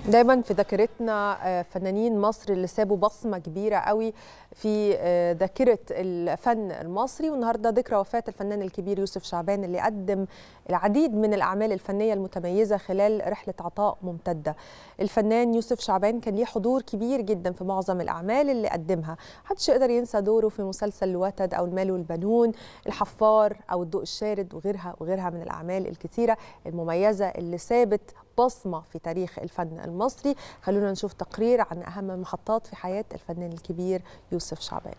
دايما في ذاكرتنا فنانين مصر اللي سابوا بصمه كبيره قوي في ذاكره الفن المصري والنهارده ذكرى وفاه الفنان الكبير يوسف شعبان اللي قدم العديد من الاعمال الفنيه المتميزه خلال رحله عطاء ممتده. الفنان يوسف شعبان كان ليه حضور كبير جدا في معظم الاعمال اللي قدمها، محدش يقدر ينسى دوره في مسلسل الوتد او المال والبنون، الحفار او الضوء الشارد وغيرها وغيرها من الاعمال الكثيره المميزه اللي سابت بصمه في تاريخ الفن المصري خلونا نشوف تقرير عن اهم المحطات في حياه الفنان الكبير يوسف شعبان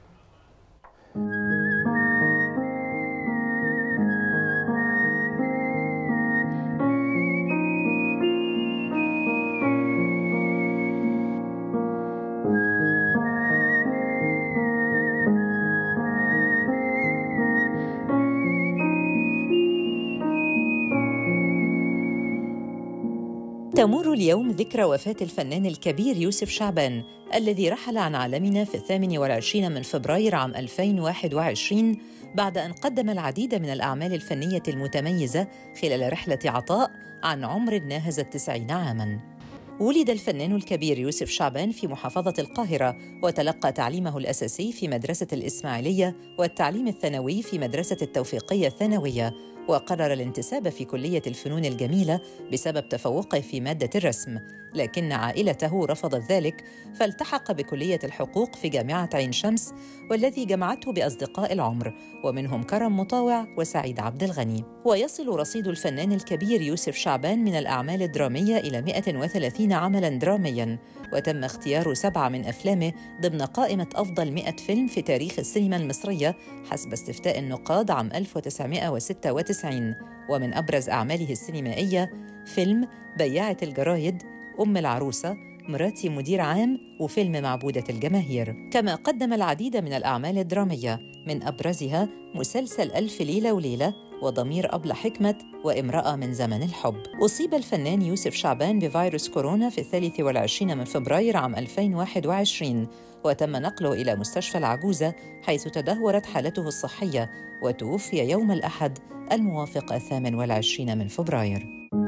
تمر اليوم ذكرى وفاة الفنان الكبير يوسف شعبان الذي رحل عن عالمنا في الثامن والعشرين من فبراير عام 2021 بعد أن قدم العديد من الأعمال الفنية المتميزة خلال رحلة عطاء عن عمر ناهز التسعين عاماً ولد الفنان الكبير يوسف شعبان في محافظة القاهرة وتلقى تعليمه الأساسي في مدرسة الإسماعيلية والتعليم الثانوي في مدرسة التوفيقية الثانوية وقرر الانتساب في كلية الفنون الجميلة بسبب تفوقه في مادة الرسم لكن عائلته رفضت ذلك فالتحق بكلية الحقوق في جامعة عين شمس والذي جمعته بأصدقاء العمر ومنهم كرم مطاوع وسعيد عبد الغني ويصل رصيد الفنان الكبير يوسف شعبان من الأعمال الدرامية إلى 130 عملاً درامياً وتم اختيار سبعة من أفلامه ضمن قائمة أفضل 100 فيلم في تاريخ السينما المصرية حسب استفتاء النقاد عام 1996 ومن أبرز أعماله السينمائية فيلم بياعة الجرايد أم العروسة مراتي مدير عام وفيلم معبودة الجماهير كما قدم العديد من الأعمال الدرامية من أبرزها مسلسل ألف ليلة وليلة وضمير أبلة حكمة وامرأة من زمن الحب أصيب الفنان يوسف شعبان بفيروس كورونا في الثالث والعشرين من فبراير عام 2021 وتم نقله إلى مستشفى العجوزة حيث تدهورت حالته الصحية وتوفي يوم الأحد الموافق الثامن والعشرين من فبراير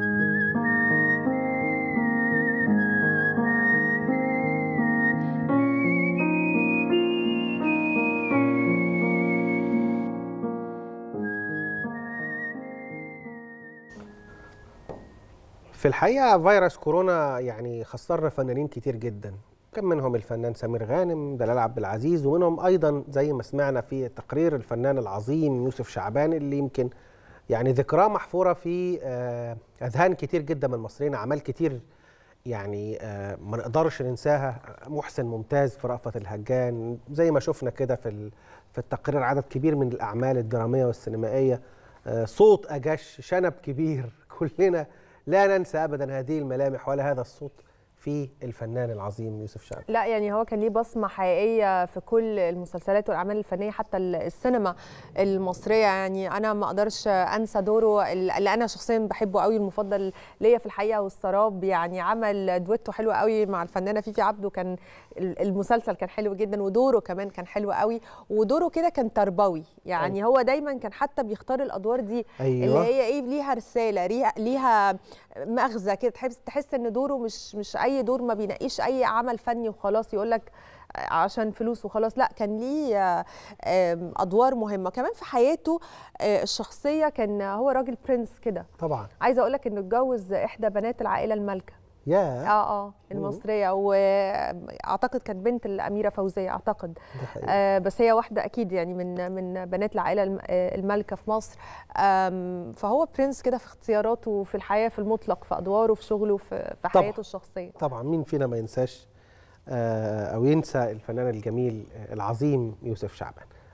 في الحقيقه فيروس كورونا يعني خسرنا فنانين كتير جدا كان منهم الفنان سمير غانم دلال عبد العزيز ومنهم ايضا زي ما سمعنا في تقرير الفنان العظيم يوسف شعبان اللي يمكن يعني ذكراه محفوره في اذهان كتير جدا من المصريين اعمال كتير يعني ما نقدرش ننساها محسن ممتاز في رأفت الهجان زي ما شفنا كده في في التقرير عدد كبير من الاعمال الدراميه والسينمائيه صوت اجش شنب كبير كلنا لا ننسى ابدا هذه الملامح ولا هذا الصوت في الفنان العظيم يوسف شعبان لا يعني هو كان ليه بصمه حقيقيه في كل المسلسلات والاعمال الفنيه حتى السينما المصريه يعني انا ما اقدرش انسى دوره اللي انا شخصيا بحبه قوي المفضل ليا في الحقيقه والسراب يعني عمل دويتو حلو قوي مع الفنانه فيفي عبده كان المسلسل كان حلو جدا ودوره كمان كان حلو قوي ودوره كده كان تربوي يعني أيوة. هو دايما كان حتى بيختار الادوار دي أيوة. اللي هي ايه ليها رساله ليها مغزى كده تحس تحس ان دوره مش مش اي دور ما بيناقيش اي عمل فني وخلاص يقول لك عشان فلوس وخلاص لا كان ليه ادوار مهمه كمان في حياته الشخصيه كان هو راجل برنس كده طبعا عايزه اقول لك انه اتجوز احدى بنات العائله المالكه يا اه اه المصريه واعتقد كانت بنت الاميره فوزيه اعتقد آه بس هي واحده اكيد يعني من من بنات العائله المالكه في مصر فهو برنس كده في اختياراته وفي الحياه في المطلق في ادواره في شغله في, في حياته طبعا. الشخصيه طبعا مين فينا ما ينساش آه او ينسى الفنان الجميل العظيم يوسف شعبان